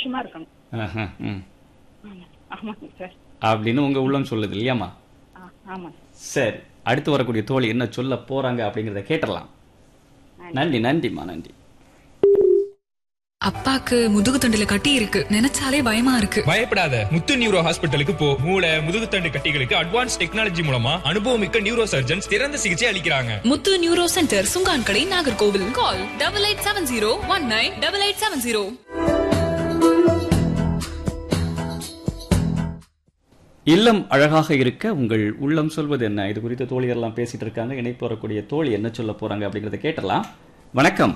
சந்தோஷமா இருக்கணும் ஆஹா, ம். ஆமா ஆமாங்க சார் அப்படின்னு உங்க உள்ளம் சொல்லுது இல்லையாம்மா ஆ ஆமாங்க சரி அடுத்து வரக்கூடிய தோழி என்ன சொல்ல போறாங்க அப்படிங்கறத கேட்டலாம் நன்றி நன்றிம்மா நன்றி அப்பாக்கு முதுகு தண்டுல கட்டி இருக்கு நினைச்சாலே பயமா இருக்கு பயப்படாத முத்து நியூரோ ஹாஸ்பிட்டலுக்கு போ மூளை முதுகுத்தண்டு கட்டிகளுக்கு அட்வான்ஸ் டெக்னாலஜி மூலமா அனுபவமிக்க நியூரோ சர்ஜன்ஸ் சிறந்த சிகிச்சை அளிக்கிறாங்க Muthu neuro centre Sunkankadai Nagercoil call double eight seven zero one nine double eight seven zero இல்லம் அழகாக இருக்க உங்கள் உள்ளம் சொல்வது என்ன இது குறித்து தோழியெல்லாம் பேசிட்டு இருக்காங்க இணைப்பு வரக்கூடிய தோழி என்ன சொல்ல போறாங்க அப்படிங்கறத கேட்டலாம் வணக்கம்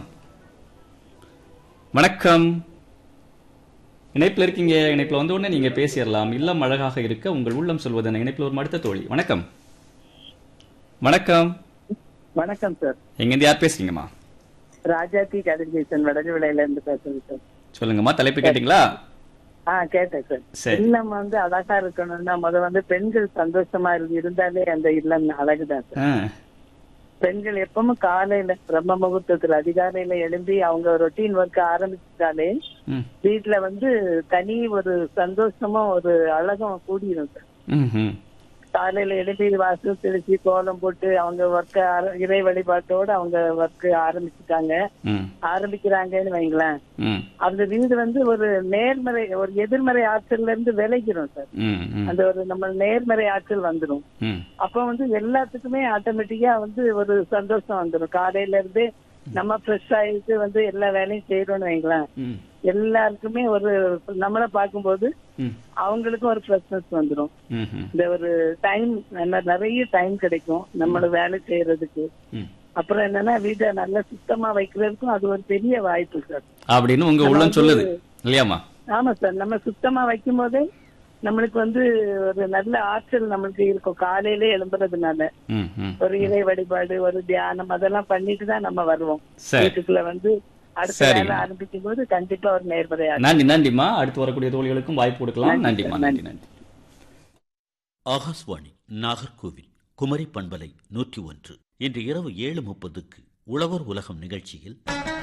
வணக்கம் இணைப்புல இருக்கீங்க இணைப்புல வந்த உடனே நீங்க பேசிடலாம் இல்லம் அழகாக இருக்க உங்கள் உள்ளம் சொல்வது என்ன இணைப்புல ஒரு அடுத்த தோழி வணக்கம் வணக்கம் வணக்கம் சார் எங்கேருந்து யார் பேசுறீங்கம்மா ராஜாத்தி கதிர்கேசன் வடகு விலையில இருந்து பேசுறேன் சார் சொல்லுங்கம்மா தலைப்பு கேட்டீங்களா ஆ கேட்டேன் சார் சரி. இல்லம் வந்து அழகா இருக்கணும்னா முத வந்து பெண்கள் சந்தோஷமா இரு- இருந்தாலே அந்த இல்லம் அழகுதான் சார் ஆ, பெண்கள் எப்பவும் காலையில பிரம்ம முகூர்த்தத்துல அதிகாலையில எழும்பி அவங்க ரொட்டீன் ஒர்க் ஆரம்பிச்சுட்டாலே ம், வீட்டுல வந்து தனி ஒரு சந்தோஷமும் ஒரு அழகும் கூடிரும் சார் ம், ம், காலையில எழுப்பி வாசல் தெளிச்சு கோலம் போட்டு அவங்க ஒர்க்க இறை வழிபாட்டோட அவங்க ஒர்க் ஆரம்பிச்சுட்டாங்க ம், ஆரம்பிக்கிறாங்கன்னு வைங்களேன் ம், அந்த வீடு வந்து ஒரு நேர்மறை ஒரு எதிர்மறை ஆற்றல்ல இருந்து விளைகிறோம் சார் ம், ம், அந்த ஒரு நம்ம நேர்மறை ஆற்றல் வந்துடும் ம், அப்ப வந்து எல்லாத்துக்குமே ஆட்டோமேட்டிக்கா வந்து ஒரு சந்தோஷம் வந்துடும் காலையில இருந்து நம்ம ஃப்ரெஷ் ஆயிட்டு வந்து எல்லா வேலையும் செய்யறோம்னு வைங்களேன் ம், எல்லாருக்குமே ஒரு நம்மள பார்க்கும்போது ம், அவங்களுக்கும் ஒரு ஃப்ரெஷ்னஸ் வந்துடும் ம், ம், இந்த ஒரு டைம் நிறைய டைம் கிடைக்கும் நம்மள வேலை செய்யறதுக்கு ம். அப்புறம் என்னன்னா வீட்டை நல்லா சுத்தமா வைக்கிறதுக்கும் அது ஒரு பெரிய வாய்ப்பு சார் அப்படின்னு உங்க உள்ளம் சொல்லுது இல்லையாம்மா ஆமா சார் நம்ம சுத்தமா வைக்கும் போதே நம்மளுக்கு வந்து ஒரு நல்ல ஆற்றல் நம்மளுக்கு இருக்கும் காலையிலே எழும்புறதுனால ம், ம். ஒரு இறை வழிபாடு ஒரு தியானம் அதெல்லாம் பண்ணிட்டு தான் நம்ம வருவோம் சரி வீட்டுக்குள்ள வந்து அடுத்த சரிங்க. வேலை ஆரம்பிக்கும் போது கண்டிப்பா ஒரு நேர்மறையா நன்றி நன்றிம்மா அடுத்து வரக்கூடிய தோழிகளுக்கும் வாய்ப்பு கொடுக்கலாம் நன்றி, நன்றிம்மா சார், நன்றி நன்றி. நன்றி ஆகாஷ்வாணி நாகர்கோவில் குமரி பண்பலை நூற்றி ஒன்று இன்று இரவு ஏழு முப்பதுக்கு உழவர் உலகம் நிகழ்ச்சியில்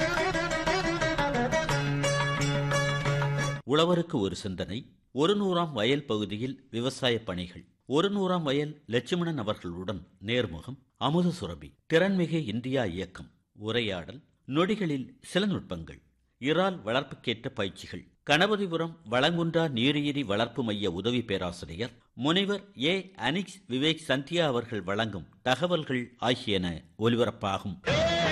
உழவருக்கு ஒரு சிந்தனை ஒரு நூறாம் வயல் பகுதியில் விவசாய பணிகள் ஒரு நூறாம் வயல் லட்சுமணன் அவர்களுடன் நேர்முகம் அமுத சுரபி திறன்மிகு இந்தியா இயக்கம் உரையாடல் நொடிகளில் சில நுட்பங்கள் இறால் வளர்ப்புக்கேற்ற பயிற்சிகள் கணபதிபுரம் வளங்குன்றா நீரியரி வளர்ப்பு மைய உதவி பேராசிரியர் முனைவர் ஏ அனிக்ஸ் விவேக் சந்தியா அவர்கள் வழங்கும் தகவல்கள் ஆகியன ஒலிபரப்பாகும்